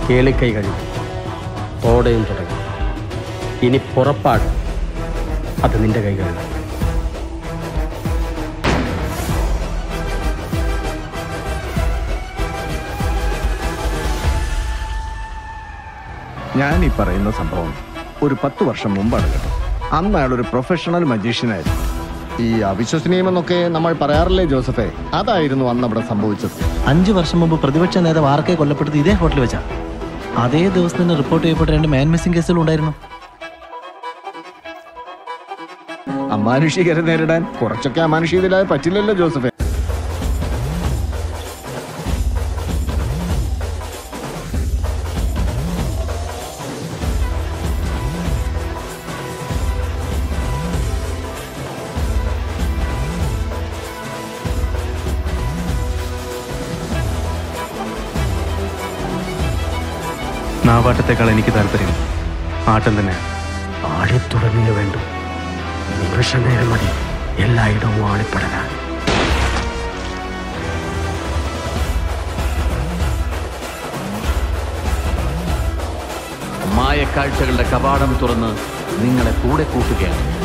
കേളിക്കൈ കഴിഞ്ഞു ഓടയും തുടങ്ങി ഇനി പുറപ്പാട് അത് നിന്റെ കൈകളിലാണ് ഞാൻ ഈ പറയുന്ന സംഭവം ഒരു പത്ത് വർഷം മുമ്പാണ് കേട്ടോ അന്ന് അയാൾ ഒരു പ്രൊഫഷണൽ മജീഷ്യനായിരുന്നു ഈ അവിശ്വസനീയമെന്നൊക്കെ നമ്മൾ പറയാറില്ലേ ജോസഫേ അതായിരുന്നു അന്ന് അവിടെ സംഭവിച്ചത് അഞ്ചു വർഷം മുമ്പ് പ്രതിപക്ഷ നേതാവ് ആർക്കെ കൊല്ലപ്പെട്ടത് ഇതേ ഹോട്ടലിൽ വെച്ചാ അതേ ദിവസം തന്നെ റിപ്പോർട്ട് ചെയ്യപ്പെട്ട രണ്ട് മാൻ മിസ്സിംഗ് കേസുകൾ ഉണ്ടായിരുന്നു അമാനുഷികരെ നേരിടാൻ കുറച്ചൊക്കെ അമാനുഷികരായ പറ്റില്ലല്ലോ ജോസഫേ നാവാട്ടത്തെക്കാൾ എനിക്ക് താല്പര്യം ആട്ടം തന്നെയാണ് ആടിത്തുടങ്ങിയേ വേണ്ടു നിമിഷനേരം മതി എല്ലായിടവും ആളിപ്പെടാൻ മായക്കാഴ്ചകളുടെ കവാടം തുറന്ന് നിങ്ങളെ കൂടെ കൂട്ടുകയാണ്